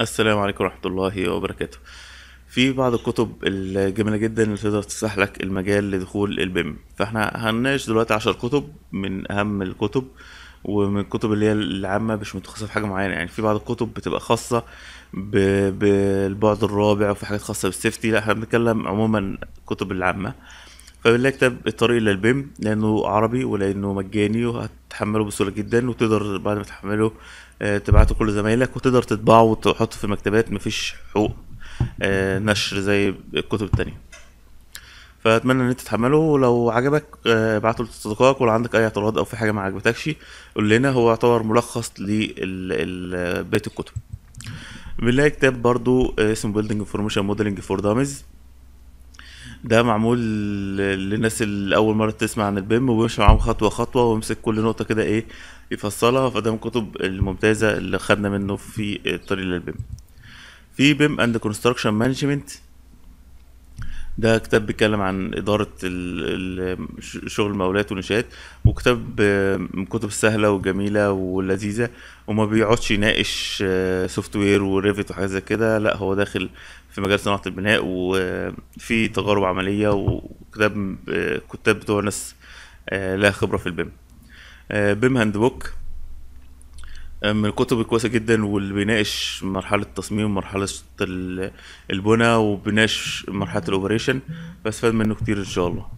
السلام عليكم ورحمة الله وبركاته في بعض الكتب الجميلة جدا اللي تقدر تفتح لك المجال لدخول البيم فاحنا هنناقش دلوقتي عشر كتب من أهم الكتب ومن الكتب اللي هي العامة مش متخصصة في حاجة معينة يعني في بعض الكتب بتبقى خاصة ب- بالبعد الرابع وفي حاجات خاصة بالسيفتي لا احنا بنتكلم عموما كتب العامة فبنلاقي كتاب الطريق إلى البيم لأنه عربي ولأنه مجاني وهتحمله بسهولة جدا وتقدر بعد ما تحمله آه، تبعته كل زمايلك وتقدر تطبعه وتحطه في المكتبات مفيش حقوق آه، نشر زي الكتب التانية فأتمنى إن أنت تحمله ولو عجبك آه، ابعته لأصدقائك ولو عندك أي اعتراض أو في حاجة ما عجبتكش قول لنا هو يعتبر ملخص لبقية الكتب بنلاقي كتاب برضو آه، اسمه Building Information Modeling for Dummies ده معمول للناس اللي اول مره تسمع عن البيم وبيمشي معاهم خطوه خطوه ويمسك كل نقطه كده ايه يفصلها فده من الكتب الممتازه اللي خدنا منه في الطريق للبيم في بيم اند كونستراكشن مانجمنت ده كتاب بيتكلم عن إدارة ال- ال- ش- شغل المقاولات والإنشاءات وكتاب آه، من الكتب السهلة والجميلة واللذيذة وما بيقعدش يناقش سوفت وير وريفت وحاجات زي كده لا هو داخل في مجال صناعة البناء وفي تجارب عملية وكتاب آه، كتاب بتوع ناس آه، لها خبرة في البيم آه، بيم هاند بوك من الكتب الكويسة جدا واللي بيناقش مرحلة التصميم ومرحلة ال- البنى وبيناقش مرحلة الأوبريشن بستفاد منه كتير إن شاء الله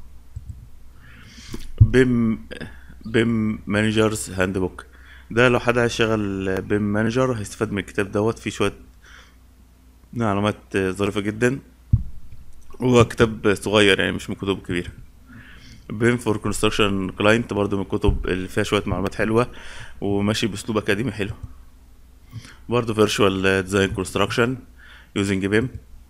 بيم بيم مانجرز هاند بوك ده لو حد عايز يشتغل بيم مانجر هيستفاد من الكتاب دوت فيه شوية معلومات ظريفة جدا هو كتاب صغير يعني مش من الكتب الكبيرة بيم فور كونستراكشن كلاينت برضو من الكتب اللي فيها شوية معلومات حلوة وماشي بأسلوب أكاديمي حلو برضو فيرتشوال ديزاين كونستراكشن يوزنج بيم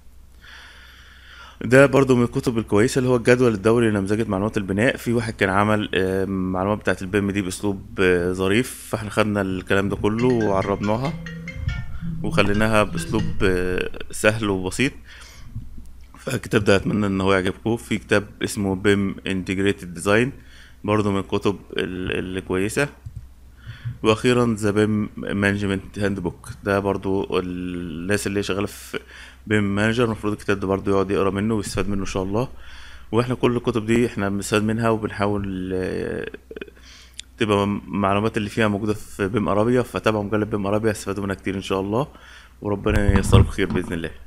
ده برضو من الكتب الكويسة اللي هو الجدول الدوري لنمذجة معلومات البناء في واحد كان عمل آه، معلومات بتاعة البيم دي بأسلوب آه، ظريف فاحنا خدنا الكلام ده كله وعربناها وخليناها بأسلوب آه، سهل وبسيط فالكتاب ده اتمنى ان هو يعجبكم في كتاب اسمه بيم انتجريتد ديزاين برضه من الكتب ال- الكويسه واخيرا ذا بيم مانجمنت هاند بوك ده برضو الناس اللي شغاله في بيم مانجر المفروض الكتاب ده برضو يقعد يقرا منه ويستفاد منه ان شاء الله واحنا كل الكتب دي احنا بنستفاد منها وبنحاول آه، تبقى المعلومات اللي فيها موجوده في بيم ارابيا فتابعوا مجله بيم ارابيا هتستفادوا منها كتير ان شاء الله وربنا ييسر لكم خير باذن الله